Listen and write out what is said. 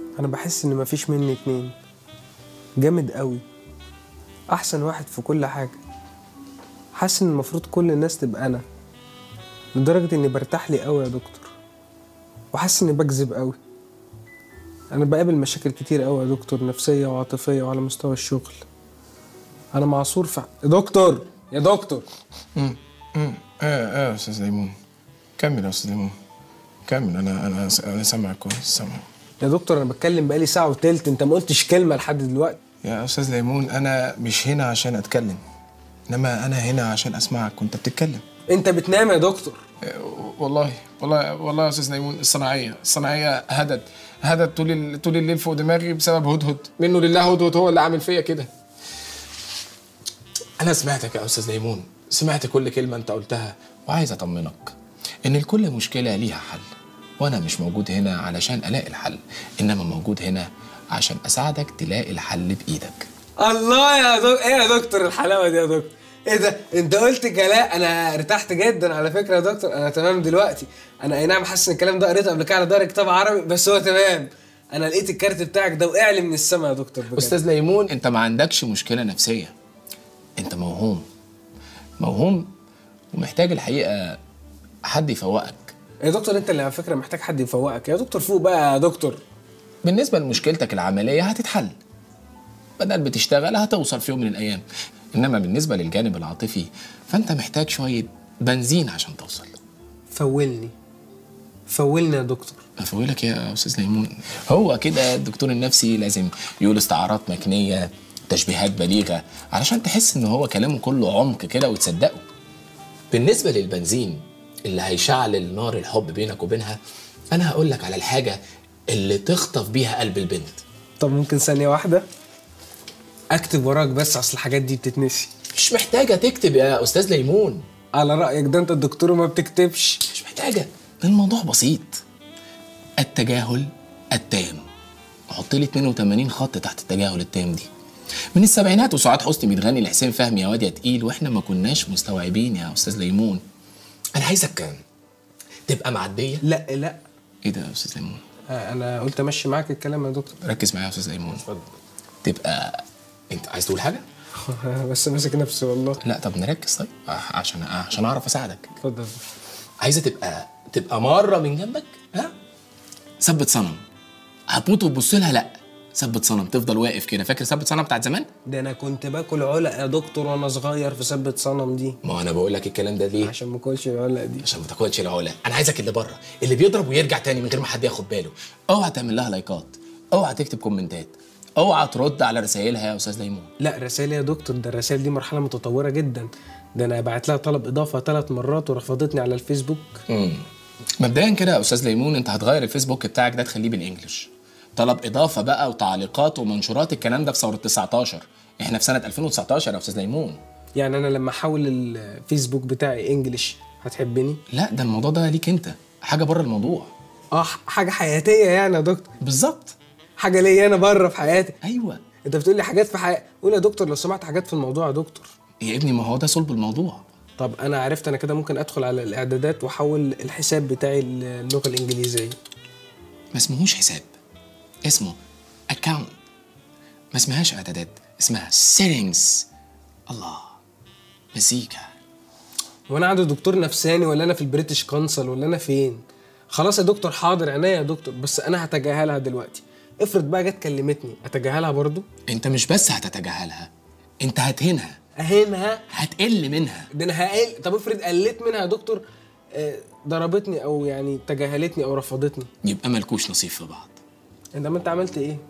انا بحس ان مفيش مني اتنين جامد قوي احسن واحد في كل حاجه حاسس ان المفروض كل الناس تبقى انا لدرجه اني برتاح لي قوي يا دكتور وحاسس اني بكذب قوي انا بقابل مشاكل كتير قوي يا دكتور نفسيه وعاطفيه وعلى مستوى الشغل انا معصور في يا دكتور يا دكتور امم امم ايه ايه يا استاذ ليمون كمل يا استاذ ليمون كمل انا انا انا سامعك كويس سامعك يا دكتور انا بتكلم بقالي ساعه وتلت انت ما قلتش كلمه لحد دلوقتي يا استاذ ليمون انا مش هنا عشان اتكلم انما انا هنا عشان اسمعك وانت بتتكلم انت بتنام يا دكتور إيه، والله والله والله يا استاذ ليمون الصناعيه الصناعيه هدد هدد طول ال- طول الليل فوق دماغي بسبب هدهد منه لله هدهد هو اللي عامل فيا كده انا سمعتك يا استاذ ليمون سمعت كل كلمه انت قلتها وعايز اطمنك ان لكل مشكله ليها حل وانا مش موجود هنا علشان الاقي الحل انما موجود هنا عشان اساعدك تلاقي الحل بايدك الله يا دكتور ايه يا دكتور الحلاوه دي يا دكتور ايه ده انت قلت كلام انا ارتحت جدا على فكره يا دكتور انا تمام دلوقتي انا اي نعم حاسس ان الكلام ده قريته قبل كده على ظهر كتاب عربي بس هو تمام انا لقيت الكارت بتاعك ده وقع لي من السما يا دكتور بجد استاذ ليمون انت ما عندكش مشكله نفسيه انت موهوم موهوم ومحتاج الحقيقه حد يفوقك يا دكتور انت اللي على فكره محتاج حد يفوقك يا دكتور فوق بقى يا دكتور بالنسبه لمشكلتك العمليه هتتحل بدل بتشتغل هتوصل في يوم من الايام انما بالنسبه للجانب العاطفي فانت محتاج شويه بنزين عشان توصل فولني فولني يا دكتور افولك يا استاذ ليمون هو كده الدكتور النفسي لازم يقول استعارات مكنيه تشبيهات بليغه علشان تحس ان هو كلامه كله عمق كده وتصدقه بالنسبه للبنزين اللي هيشعل نار الحب بينك وبينها انا هقول لك على الحاجه اللي تخطف بيها قلب البنت طب ممكن ثانيه واحده اكتب وراك بس اصل الحاجات دي بتتنسي مش محتاجه تكتب يا استاذ ليمون على رايك ده انت الدكتور وما بتكتبش مش محتاجه الموضوع بسيط التجاهل التام حط لي 82 خط تحت التجاهل التام دي من السبعينات وسعاد حسني بتغني لحسين فهمي يا واد يا تقيل واحنا ما كناش مستوعبين يا استاذ ليمون انا عايزك تبقى معديه لا لا ايه ده يا استاذ ليمون آه، انا قلت امشي معاك الكلام يا دكتور ركز معايا يا استاذ ليمون تبقى انت عايز تقول حاجه بس ماسك نفسي والله لا طب نركز طيب آه، عشان آه، عشان اعرف اساعدك اتفضل عايزه تبقى تبقى مره من جنبك ها ثبت صنم هتموت وتبص لها لا ثبت صنم تفضل واقف كده فاكر ثبت صنم بتاعت زمان ده انا كنت باكل علق يا دكتور وانا صغير في ثبت صنم دي ما انا بقول لك الكلام ده ليه عشان ما اكلش العلق دي عشان ما تاكلش العلا انا عايزك اللي بره اللي بيضرب ويرجع تاني من غير ما حد ياخد باله اوعى تعمل لها لايكات اوعى تكتب كومنتات اوعى ترد على رسائلها يا استاذ ليمون لا رسائل يا دكتور ده الرسائل دي مرحله متطوره جدا ده انا بعت لها طلب اضافه ثلاث مرات ورفضتني على الفيسبوك امم مبدئيا كده يا استاذ ليمون انت هتغير الفيسبوك بتاعك ده تخليه بالانجلش طلب اضافه بقى وتعليقات ومنشورات الكلام ده في ثوره 19 احنا في سنه 2019 يا استاذ ليمون يعني انا لما احول الفيسبوك بتاعي انجلش هتحبني لا ده الموضوع ده ليك انت حاجه بره الموضوع اه ح- حاجه حياتيه يعني يا دكتور بالظبط حاجه ليا انا بره في حياتي ايوه انت بتقول لي حاجات في حياتي قول يا دكتور لو سمعت حاجات في الموضوع يا دكتور يا ابني ما هو ده صلب الموضوع طب انا عرفت انا كده ممكن ادخل على الاعدادات واحول الحساب بتاعي للغه الانجليزيه ما اسمهوش حساب اسمه اكاونت ما اسمهاش اعدادات اسمها سيتنجز الله مزيكا وانا عند دكتور نفساني ولا انا في البريتش كونسل ولا انا فين خلاص يا دكتور حاضر عينيا يا دكتور بس انا هتجاهلها دلوقتي افرض بقى جت كلمتني اتجاهلها برضو انت مش بس هتتجاهلها انت هتهينها اهينها هتقل منها ده انا هقل طب افرض قلت منها يا دكتور آه، ضربتني او يعني تجاهلتني او رفضتني يبقى ملكوش نصيب في بعض انت ما انت عملت ايه